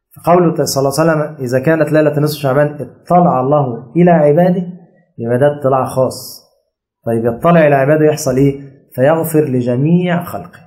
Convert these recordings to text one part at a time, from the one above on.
قوله صلى الله عليه وسلم إذا كانت ليلة نصف شعبان اطلع الله إلى عباده يبقى ده اطلاع خاص طيب يطلع إلى عباده يحصل إيه؟ فيغفر لجميع خلقه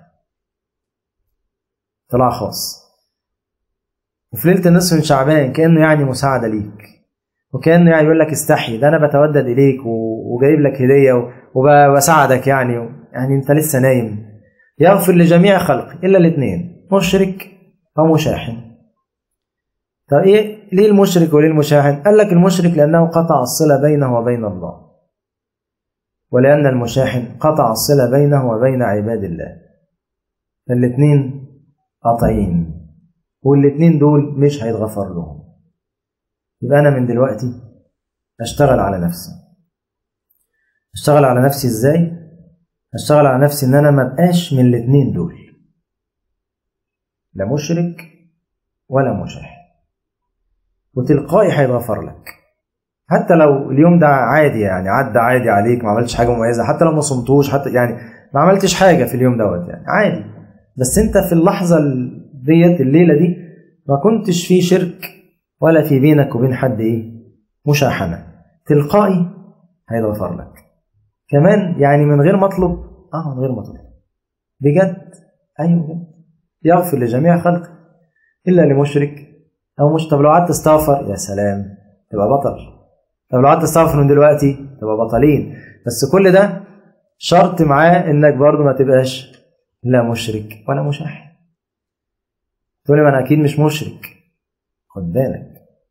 اطلاع خاص وفي ليلة النصف من شعبان كأنه يعني مساعدة ليك وكأنه يعني يقول لك استحي ده أنا بتودد إليك وجايب لك هدية وبساعدك يعني يعني أنت لسه نايم يغفر لجميع خلقه إلا الاثنين مشرك أو مشاحن طب إيه ليه المشرك وليه المشاحن؟ قال لك المشرك لأنه قطع الصلة بينه وبين الله ولأن المشاحن قطع الصلة بينه وبين عباد الله فالاثنين قاطعين والاثنين دول مش هيتغفر لهم يبقى أنا من دلوقتي أشتغل على نفسي أشتغل على نفسي إزاي؟ أشتغل على نفسي إن أنا ما بقاش من الاثنين دول لا مشرك ولا مشاحن وتلقائي هيتغفر لك حتى لو اليوم ده عادي يعني عدى عادي عليك ما عملتش حاجه مميزه حتى لو ما صمتوش حتى يعني ما عملتش حاجه في اليوم دوت يعني عادي بس انت في اللحظه ديت الليله دي ما كنتش في شرك ولا في بينك وبين حد ايه مشاحنه تلقائي هيتغفر لك كمان يعني من غير مطلب اه من غير مطلب بجد ايوه بجد يغفر لجميع خلقه الا لمشرك او مش طب لو قعدت تستغفر يا سلام تبقى بطل طب لو قعدت تستغفر من دلوقتي تبقى بطلين بس كل ده شرط معاه انك برضو ما تبقاش لا مشرك ولا مشاحن تقول لي ما انا اكيد مش مشرك خد بالك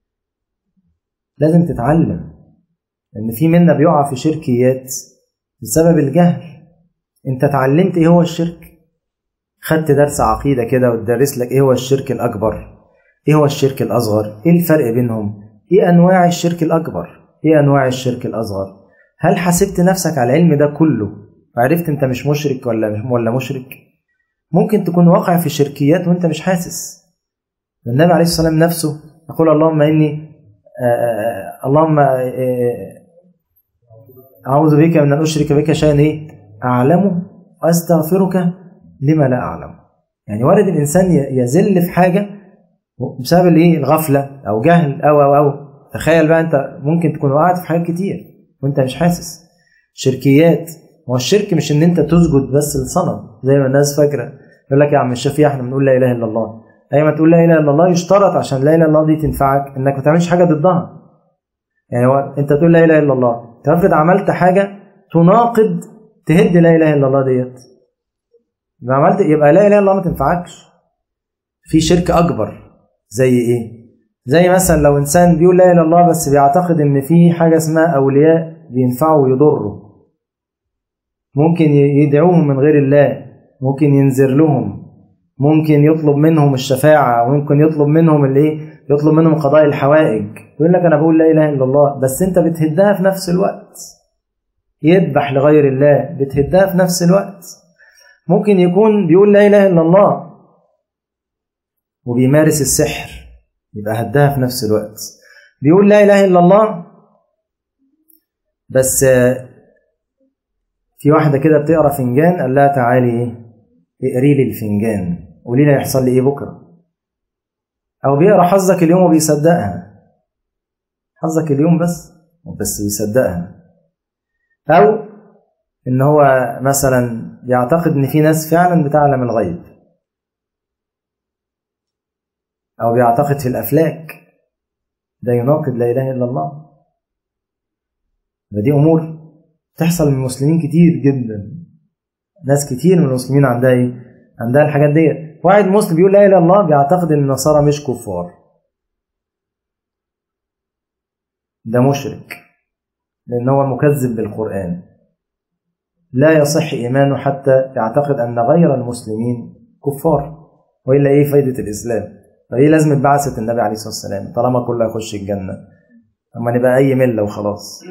لازم تتعلم ان في منا بيقع في شركيات بسبب الجهل انت اتعلمت ايه هو الشرك خدت درس عقيدة كده وتدرس لك ايه هو الشرك الاكبر ايه هو الشرك الاصغر ايه الفرق بينهم ايه انواع الشرك الاكبر ايه انواع الشرك الاصغر هل حسبت نفسك على العلم ده كله وعرفت انت مش مشرك ولا ولا مشرك ممكن تكون واقع في شركيات وانت مش حاسس النبي عليه الصلاه والسلام نفسه يقول اللهم اني آآ اللهم آآ اعوذ بك من ان اشرك بك شيئا ايه اعلمه واستغفرك لما لا اعلم يعني وارد الانسان يزل في حاجه بسبب الايه الغفله او جهل او او او تخيل بقى انت ممكن تكون وقعت في حاجات كتير وانت مش حاسس شركيات هو الشرك مش ان انت تسجد بس لصنم زي ما الناس فاكره يقول لك يا عم الشفيع احنا بنقول لا اله الا الله اي ما تقول لا اله الا الله يشترط عشان لا اله الا الله دي تنفعك انك ما تعملش حاجه ضدها يعني هو انت تقول لا اله الا الله تفرض عملت حاجه تناقض تهد لا اله الا الله ديت يبقى عملت يبقى لا اله الا الله ما تنفعكش في شرك اكبر زي ايه زي مثلا لو انسان بيقول لا اله الا الله بس بيعتقد ان في حاجه اسمها اولياء بينفعوا ويضروا ممكن يدعوهم من غير الله ممكن ينذر لهم ممكن يطلب منهم الشفاعة وممكن يطلب منهم الايه يطلب منهم قضاء الحوائج يقول لك انا بقول لا اله الا الله بس انت بتهدها في نفس الوقت يذبح لغير الله بتهدها في نفس الوقت ممكن يكون بيقول لا اله الا الله وبيمارس السحر يبقى هدها في نفس الوقت بيقول لا اله الا الله بس في واحده كده بتقرا فنجان قال لها تعالي ايه اقري لي الفنجان قولي لي هيحصل لي ايه بكره او بيقرا حظك اليوم وبيصدقها حظك اليوم بس بس بيصدقها او ان هو مثلا يعتقد ان في ناس فعلا بتعلم الغيب او بيعتقد في الافلاك ده يناقض لا اله الا الله دي امور تحصل من المسلمين كتير جدا ناس كتير من المسلمين عندها ايه عندها الحاجات دي واحد مسلم بيقول لا اله الا الله بيعتقد ان النصارى مش كفار ده مشرك لان هو مكذب بالقران لا يصح ايمانه حتى يعتقد ان غير المسلمين كفار والا ايه فايده الاسلام فايه لازمه بعثه النبي عليه الصلاه والسلام طالما كله يخش الجنه اما نبقى اي مله وخلاص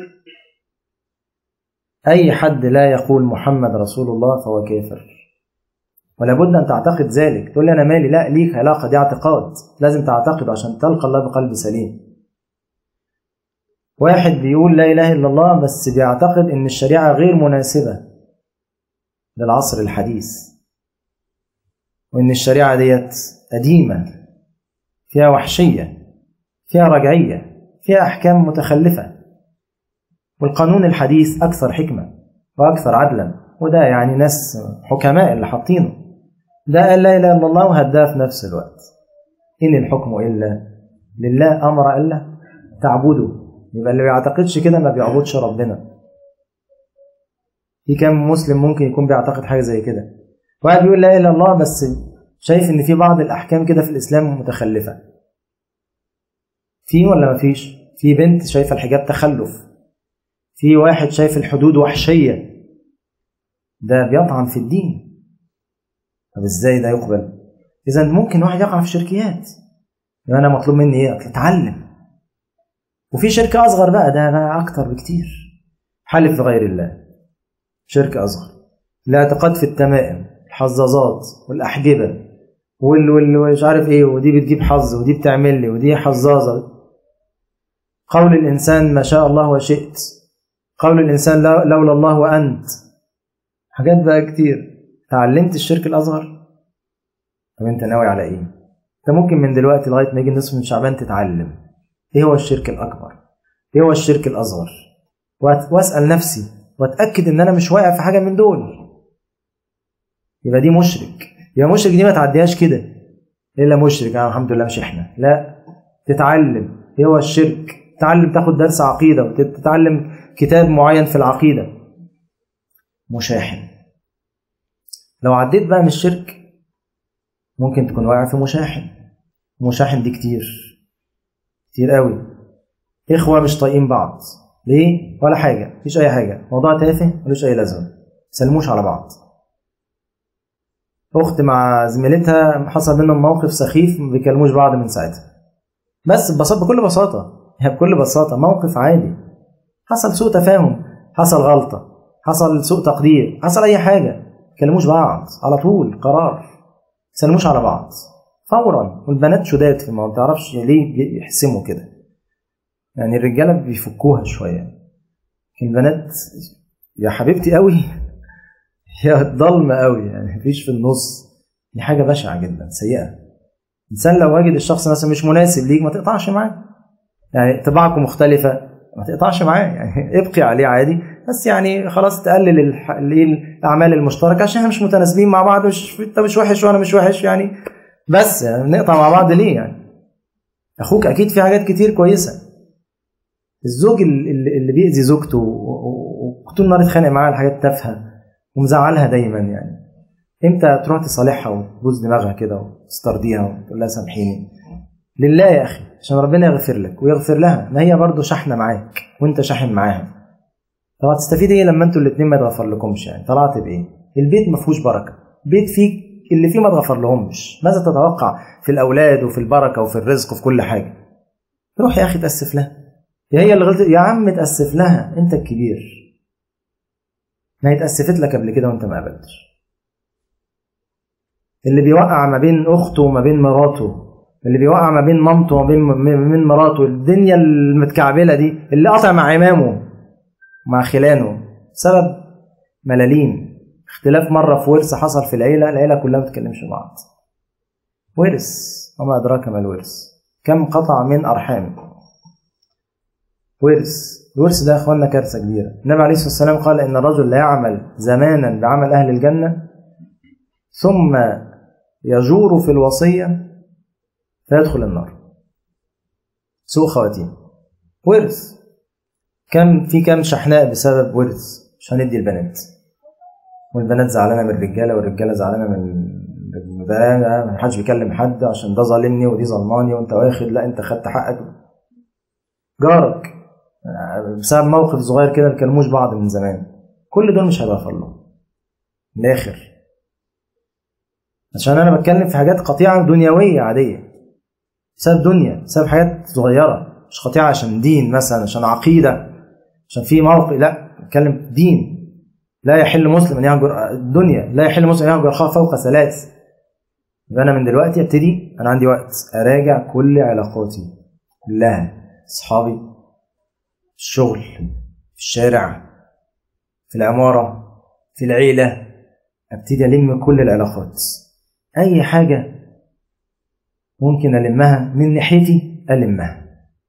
أي حد لا يقول محمد رسول الله فهو كافر ولا بد أن تعتقد ذلك تقول لي أنا مالي لا ليك علاقة دي اعتقاد لازم تعتقد عشان تلقى الله بقلب سليم واحد بيقول لا إله إلا الله بس بيعتقد إن الشريعة غير مناسبة للعصر الحديث وإن الشريعة ديت قديمة فيها وحشية فيها رجعية فيها أحكام متخلفة والقانون الحديث أكثر حكمة وأكثر عدلا وده يعني ناس حكماء اللي حاطينه ده قال لا إله إلا الله وهداه في نفس الوقت إن الحكم إلا لله أمر إلا تعبدوا يبقى اللي بيعتقدش كده ما بيعبدش ربنا في كام مسلم ممكن يكون بيعتقد حاجة زي كده واحد بيقول لا إله إلا الله بس شايف إن في بعض الأحكام كده في الإسلام متخلفة في ولا مفيش في بنت شايفة الحجاب تخلف في واحد شايف الحدود وحشية ده بيطعن في الدين طب ازاي ده يقبل اذا ممكن واحد يقع في شركيات يبقى انا مطلوب مني ايه اتعلم وفي شركة أصغر بقى ده بقى أكتر بكتير حلف بغير الله شركة أصغر الاعتقاد في التمائم الحظاظات والأحجبة وال وال مش عارف إيه ودي بتجيب حظ ودي بتعمل لي ودي حظاظة قول الإنسان ما شاء الله وشئت قول الإنسان لولا الله وأنت حاجات بقى كتير تعلمت الشرك الأصغر طب أنت ناوي على إيه؟ أنت ممكن من دلوقتي لغاية ما يجي النصف من شعبان تتعلم إيه هو الشرك الأكبر؟ إيه هو الشرك الأصغر؟ وأسأل نفسي وأتأكد إن أنا مش واقع في حاجة من دول يبقى دي مشرك يبقى مشرك دي ما تعديهاش كده إلا مشرك يعني الحمد لله مش إحنا لا تتعلم إيه هو الشرك تتعلم تاخد درس عقيدة وتتعلم كتاب معين في العقيدة مشاحن لو عديت بقى من الشرك ممكن تكون واقع في مشاحن مشاحن دي كتير كتير قوي إخوة مش طايقين بعض ليه؟ ولا حاجة مفيش أي حاجة موضوع تافه ملوش أي لازمة سلموش على بعض أخت مع زميلتها حصل بينهم موقف سخيف ما بيكلموش بعض من ساعتها بس ببساطة بكل بساطة يعني بكل بساطة موقف عادي حصل سوء تفاهم حصل غلطة حصل سوء تقدير حصل أي حاجة كلموش بعض على طول قرار سلموش على بعض فورا والبنات شداد في الموضوع ما تعرفش ليه بيحسموا كده يعني الرجاله بيفكوها شويه البنات يا حبيبتي قوي يا ضلمه قوي يعني مفيش في النص دي حاجه بشعه جدا سيئه الانسان لو وجد الشخص مثلا مش مناسب ليك ما تقطعش معاه يعني طباعكم مختلفه ما تقطعش معاه يعني ابقي عليه عادي بس يعني خلاص تقلل الح... الاعمال المشتركه عشان احنا مش متناسبين مع بعض مش انت مش وحش وانا مش وحش يعني بس يعني نقطع مع بعض ليه يعني اخوك اكيد في حاجات كتير كويسه الزوج اللي بيأذي زوجته وطول النهار يتخانق معاها على حاجات تافهه ومزعلها دايما يعني امتى تروح تصالحها وتبوظ دماغها كده وتسترضيها وتقول لها سامحيني لله يا اخي عشان ربنا يغفر لك ويغفر لها ما هي برضه شحنه معاك وانت شاحن معاها طب هتستفيد ايه لما انتوا الاثنين ما يتغفر لكمش يعني طلعت بايه البيت ما فيهوش بركه بيت فيك اللي فيه ما اتغفر لهمش ماذا تتوقع في الاولاد وفي البركه وفي الرزق وفي كل حاجه روح يا اخي تاسف لها يا هي اللي غلطت يا عم تاسف لها انت الكبير ما هي اتاسفت لك قبل كده وانت ما قبلتش اللي بيوقع ما بين اخته وما بين مراته اللي بيوقع ما بين مامته وما بين ما بين مراته الدنيا المتكعبله دي اللي قطع مع امامه مع خلانه سبب ملالين اختلاف مره في ورث حصل في العيله العيله كلها ما بتتكلمش بعض ورث وما ادراك ما الورث كم قطع من ارحام ورث الورث ده يا اخوانا كارثه كبيره النبي عليه الصلاه والسلام قال ان الرجل لا يعمل زمانا بعمل اهل الجنه ثم يجور في الوصيه فيدخل النار سوء خواتيم ورث كم في كم شحناء بسبب ورث مش هندي البنات والبنات زعلانه من الرجاله والرجاله زعلانه من ده ما حدش بيكلم حد عشان ده ظالمني ودي ظلماني وانت واخد لا انت خدت حقك جارك بسبب موقف صغير كده ما كلموش بعض من زمان كل دول مش هيغفر لهم من الاخر عشان انا بتكلم في حاجات قطيعه دنيويه عاديه بسبب دنيا بسبب حاجات صغيره مش قطيعه عشان دين مثلا عشان عقيده عشان في موقف لا بتكلم دين لا يحل مسلم ان يهجر الدنيا لا يحل مسلم ان يهجر اخاه فوق ثلاث يبقى انا من دلوقتي ابتدي انا عندي وقت اراجع كل علاقاتي كلها اصحابي في الشغل في الشارع في العماره في العيله ابتدي الم كل العلاقات اي حاجه ممكن ألمها من ناحيتي ألمها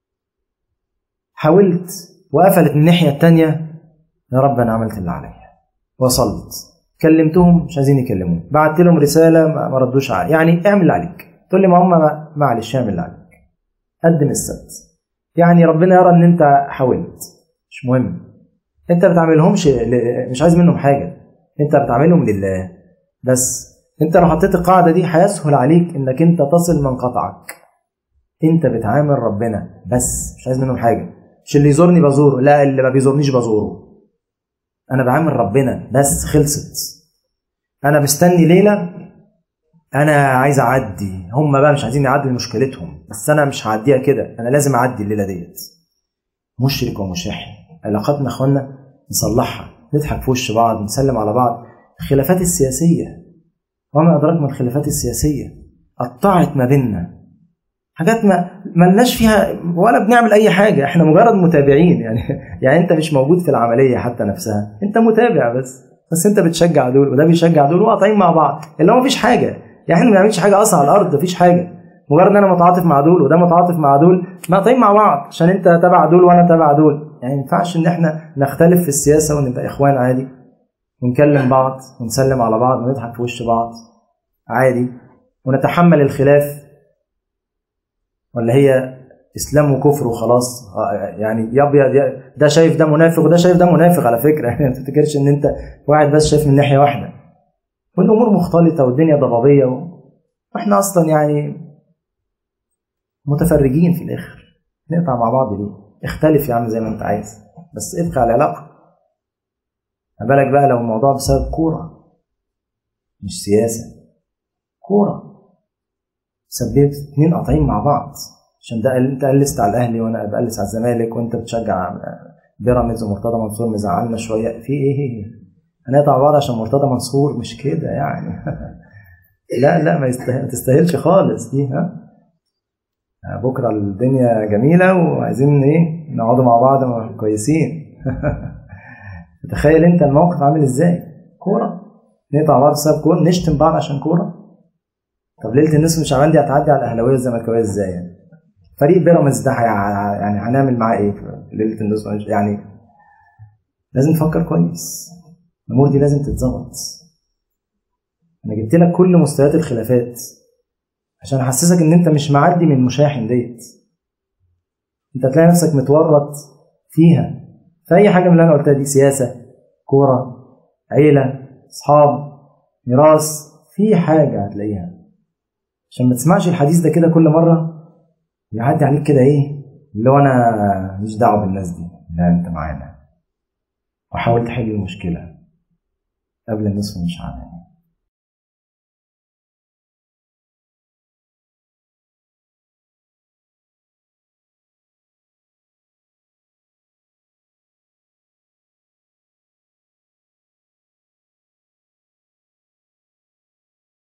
حاولت وقفلت من الناحية التانية يا رب أنا عملت اللي عليا وصلت كلمتهم مش عايزين يكلموني بعت لهم رسالة ما ردوش علي يعني اعمل اللي عليك تقول لي ما هم معلش اعمل اللي عليك قدم السبت يعني ربنا يرى ان انت حاولت مش مهم انت ما بتعملهمش مش عايز منهم حاجه انت بتعملهم لله بس انت لو حطيت القاعده دي هيسهل عليك انك انت تصل من قطعك انت بتعامل ربنا بس مش عايز منهم حاجه مش اللي يزورني بزوره لا اللي ما بيزورنيش بزوره انا بعامل ربنا بس خلصت انا مستني ليله انا عايز اعدي هم بقى مش عايزين يعدوا مشكلتهم بس انا مش هعديها كده انا لازم اعدي الليله ديت مشرك ومشاحن علاقاتنا اخوانا نصلحها نضحك في وش بعض نسلم على بعض الخلافات السياسيه وما ادراك ما الخلافات السياسيه قطعت ما بيننا حاجات ما ملناش فيها ولا بنعمل اي حاجه احنا مجرد متابعين يعني يعني انت مش موجود في العمليه حتى نفسها انت متابع بس بس انت بتشجع دول وده بيشجع دول وقاطعين مع بعض اللي هو مفيش حاجه يعني احنا ما بنعملش حاجه اصلا على الارض مفيش حاجه مجرد ان انا متعاطف مع دول وده متعاطف مع دول مقاطعين مع بعض عشان انت تبع دول وانا تبع دول يعني ما ينفعش ان احنا نختلف في السياسه ونبقى اخوان عادي ونكلم بعض ونسلم على بعض ونضحك في وش بعض عادي ونتحمل الخلاف ولا هي اسلام وكفر وخلاص يعني يا ابيض ده شايف ده منافق وده شايف ده منافق على فكره يعني ما تفتكرش ان انت واحد بس شايف من ناحيه واحده والامور مختلطه والدنيا ضبابيه واحنا اصلا يعني متفرجين في الاخر نقطع مع بعض ليه اختلف يا عم زي ما انت عايز بس ابقى على العلاقه ما بالك بقى لو الموضوع بسبب كوره مش سياسه كوره سببت اتنين قاطعين مع بعض عشان ده انت قلست على الاهلي وانا بقلس على الزمالك وانت بتشجع بيراميدز ومرتضى منصور مزعلنا شويه في ايه هنقطع بعض عشان مرتضى منصور مش كده يعني لا لا ما يستاهل تستاهلش خالص دي ها بكره الدنيا جميله وعايزين ايه نقعدوا مع بعض كويسين تخيل انت الموقف عامل ازاي كوره نقطع بعض بسبب كوره نشتم بعض عشان كوره طب ليله النصف مش عمال دي هتعدي على الاهلاويه والزملكاويه ازاي يعني فريق بيراميدز ده يعني هنعمل معاه ايه في ليله النصف يعني لازم نفكر كويس الامور دي لازم تتظبط انا جبت لك كل مستويات الخلافات عشان احسسك ان انت مش معدي من المشاحن ديت انت هتلاقي نفسك متورط فيها في اي حاجه من اللي انا قلتها دي سياسه كوره عيله اصحاب ميراث في حاجه هتلاقيها عشان ما تسمعش الحديث ده كده كل مره يعدي عليك كده ايه اللي هو انا مش دعوه بالناس دي لا انت معانا وحاول تحل المشكله قبل النصف مش عارف